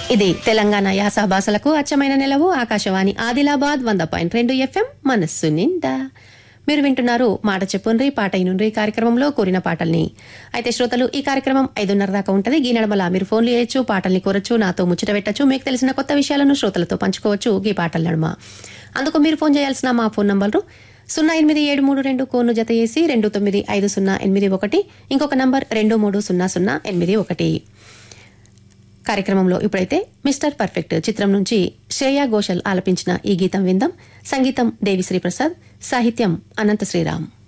ఇది తెలంగాణ యాస భాషలకు అచ్చమైన నిలవు ఆకాశవాణి ఆదిలాబాద్ వంద పాయింట్ రెండు ఎఫ్ఎం మనస్సు నిండా మీరు వింటున్నారు మాట చెప్పుండ్రి పాట ఇనుండ్రి కార్యక్రమంలో కోరిన పాటల్ని అయితే శ్రోతలు ఈ కార్యక్రమం ఐదున్నర దాకా ఉంటది ఈ నడమల మీరు ఫోన్లు చేయొచ్చు పాటల్ని కోరచ్చు నాతో ముచ్చట పెట్టచ్చు మీకు తెలిసిన కొత్త విషయాలను శ్రోతలతో పంచుకోవచ్చు ఈ పాటల నడుమ అందుకు మీరు ఫోన్ చేయాల్సిన మా ఫోన్ నంబరు సున్నా ఎనిమిది ఏడు మూడు రెండు కోను జత చేసి రెండు తొమ్మిది ఐదు సున్నా ఎనిమిది ఒకటి ఇంకొక నంబర్ రెండు మూడు సున్నా సున్నా ఎనిమిది ఒకటి కార్యక్రమంలో ఇప్పుడైతే మిస్టర్ పర్ఫెక్ట్ చిత్రం నుంచి శ్రేయా ఘోషల్ ఆలపించిన ఈ గీతం విందాం సంగీతం దేవిశ్రీ ప్రసాద్ సాహిత్యం అనంత శ్రీరామ్